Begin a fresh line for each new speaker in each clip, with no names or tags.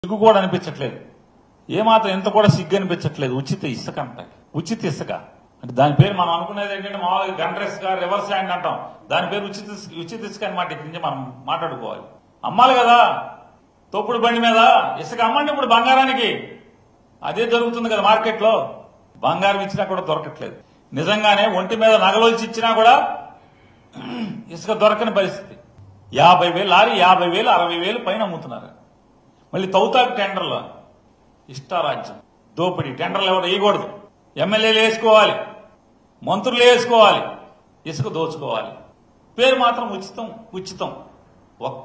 సిగ్గు కూడా అనిపించట్లేదు ఏమాత్రం ఇంత కూడా సిగ్గు అనిపించట్లేదు ఉచిత ఇసుక అంట ఉచిత ఇసుక అంటే దాని పేరు మనం అనుకునేది ఏంటంటే మామూలుగా గండ్ర ఇసుక రివర్స్ హ్యాండ్ అంటాం దాని పేరు ఉచిత ఇసుక ఉచిత ఇసుక అనమాట ఇక్కడి నుంచి మనం మాట్లాడుకోవాలి అమ్మాలి కదా తోపుడు బండి మీద ఇసుక అమ్మండి ఇప్పుడు బంగారానికి అదే జరుగుతుంది కదా మార్కెట్లో బంగారం ఇచ్చినా కూడా దొరకట్లేదు నిజంగానే ఒంటి మీద నగలోల్చి ఇచ్చినా కూడా ఇసుక దొరకని పరిస్థితి యాభై వేలు లారీ యాభై వేలు అరవై వేలు పైన అమ్ముతున్నారు మళ్ళీ తౌతాకు టెండర్లు ఇష్టారాజ్యం దోపిడీ టెండర్లు ఎవరు వేయకూడదు ఎమ్మెల్యేలు వేసుకోవాలి మంత్రులు వేసుకోవాలి ఇసుక దోచుకోవాలి పేరు మాత్రం ఉచితం ఉచితం ఒక్క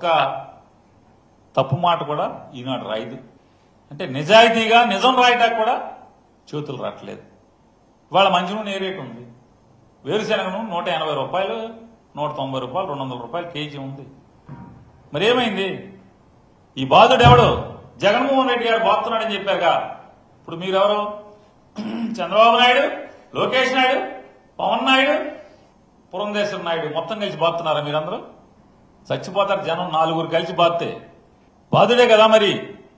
తప్పు మాట కూడా ఈనాడు రాయదు అంటే నిజాయితీగా నిజం రాయటానికి కూడా చేతులు రావట్లేదు ఇవాళ మంచి ఏ రేటు ఉంది వేరుశనగ నూనె నూట ఎనభై రూపాయలు నూట తొంభై రూపాయలు రెండు వందల రూపాయలు కేజీ ఉంది మరి ఏమైంది ఈ బాధుడు ఎవడు జగన్మోహన్ రెడ్డి గారు బాగుతున్నాడని చెప్పారుగా ఇప్పుడు మీరెవరు చంద్రబాబు నాయుడు లోకేష్ నాయుడు పవన్ నాయుడు పురంధేశ్వర నాయుడు మొత్తం కలిసి బాగుతున్నారా మీరందరూ చచ్చిపోతారు జనం నాలుగురు కలిసి బాస్తే బాధుడే కదా మరి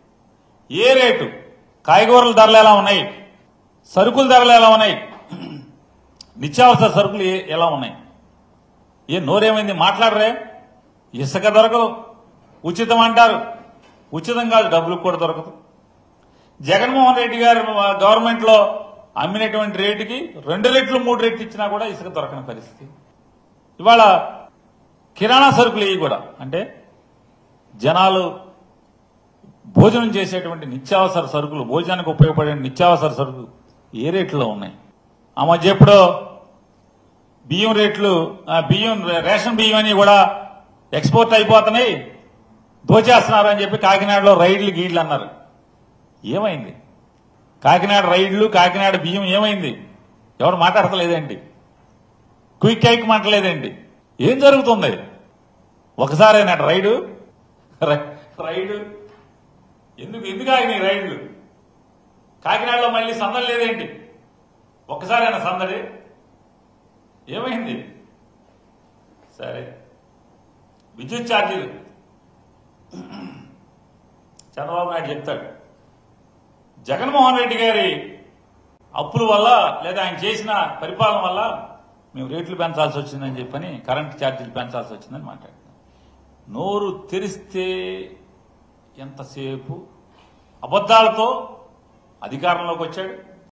ఏ రేటు కాయగూరల ధరలు ఎలా ఉన్నాయి సరుకుల ధరలు ఎలా ఉన్నాయి నిత్యావసర సరుకులు ఏ- ఎలా ఉన్నాయి ఏ నోరేమైంది మాట్లాడరే ఇసుక దొరకదు ఉచితం అంటారు ఉచితం కాదు డబ్బులు కూడా దొరకదు జగన్మోహన్ రెడ్డి గారు గవర్నమెంట్ లో అమ్మినటువంటి రేటుకి రెండు రెట్లు మూడు రెట్లు ఇచ్చినా కూడా ఇసుక దొరకని పరిస్థితి ఇవాళ కిరాణా సరుకులు ఇవి కూడా అంటే జనాలు భోజనం చేసేటువంటి నిత్యావసర సరుకులు భోజనానికి ఉపయోగపడే నిత్యావసర సరుకులు ఏ రేట్లో ఉన్నాయి ఆ మధ్య ఎప్పుడో బియ్యం రేట్లు ఆ, బియ్యం రేషన్ బియ్యం అని కూడా ఎక్స్పోర్ట్ అయిపోతున్నాయి దోచేస్తున్నారు అని చెప్పి కాకినాడలో రైడ్లు గీడ్లు అన్నారు ఏమైంది కాకినాడ రైడ్లు కాకినాడ బియ్యం ఏమైంది ఎవరు మాట్లాడతలేదేంటి క్విక్ హైక్ మాట్లాడలేదేంటి ఏం జరుగుతుంది ఒకసారైనా రైడు రై- రైడు ఎందుకు ఎందుకు ఆగినాయి రైళ్లు కాకినాడలో మళ్ళీ సందడి లేదేంటి ఒక్కసారైనా సందడి ఏమైంది సరే విద్యుత్ ఛార్జీలు చంద్రబాబు నాయుడు చెప్తాడు జగన్మోహన్ రెడ్డి గారి అప్పుల వల్ల లేదా ఆయన చేసిన పరిపాలన వల్ల మేము రేట్లు పెంచాల్సి వచ్చిందని చెప్పని కరెంట్ ఛార్జీలు పెంచాల్సి వచ్చిందని మాట్లాడుతాం నోరు తెరిస్తే ఎంతసేపు అబద్ధాలతో అధికారంలోకి వచ్చాడు